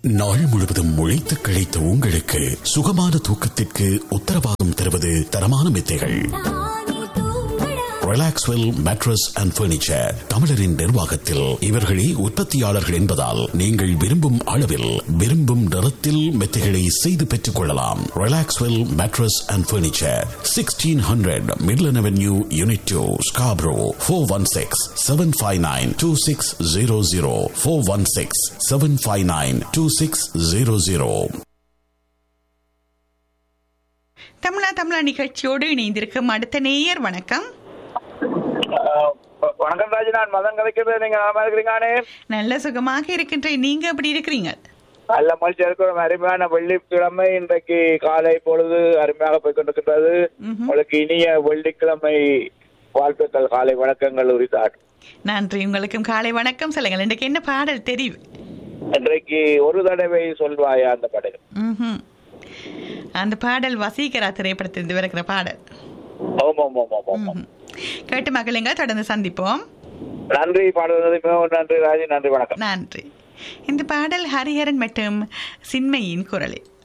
நாள் முழுவதும் உழைத்து கிழைத்த உங்களுக்கு சுகமான தூக்கத்திற்கு உத்தரவாதம் தருவது தரமான மெத்தைகள் ரிலாக்ஸ்வெல் மேட்ரஸ் அண்ட் பர்னிச்சர் தமிழரின் நிர்வாகத்தில் இவர்களே உற்பத்தியாளர்கள் என்பதால் நீங்கள் விரும்பும் அளவில் விரும்பும் நிறத்தில் மெத்தைகளை செய்து பெற்றுக் கொள்ளலாம் Relaxwell mattress and furniture sixteen hundred Midland avenue unit two Scarborough four one six seven five nine two six zero zero four one six seven five nine two six zero zero Tamizha Tamizha நிகழ்ச்சியோடு இணைந்திருக்கும் அடுத்த நேயர் வணக்கம் ஆஹ் வ- வணக்கம் ராஜி நான் மதன் கதைக்கிறது நீங்க நலமா இருக்கிறீங்களானே நல்ல சுகமாக இருக்கின்ற நீங்க எப்படி இருக்கிறீங்க நல்ல மகிழ்ச்சியா இருக்கிறோம் அருமையான வெள்ளிக்கிழமை இன்றைக்கு காலை பொழுது அருமையாக போய் கொண்டிருக்கின்றது உங்களுக்கு இனிய வெள்ளிக்கிழமை வாழ்த்துக்கள் காலை வணக்கங்கள் உரித்தார் நன்றி உங்களுக்கும் காலை வணக்கம் சொல்லுங்கள் இன்றைக்கு என்ன பாடல் தெரியும் இன்றைக்கு ஒரு தடவை சொல்வாயா அந்த படம் ம்ஹும். அந்த பாடல் வசீகரா திரைப்படத்திலிருந்து வருகிற பாடல் ஆமாம் ஆமாம் ஆமாம் ஆமாம் ம்ஹும். கேட்டு மகளுங்க தொடர்ந்து சந்திப்போம் நன்றி பாடுவது மிகவும் நன்றி ராஜி நன்றி வணக்கம் நன்றி இந்த பாடல் ஹரிஹரன் மற்றும் சின்மையின் குரலில்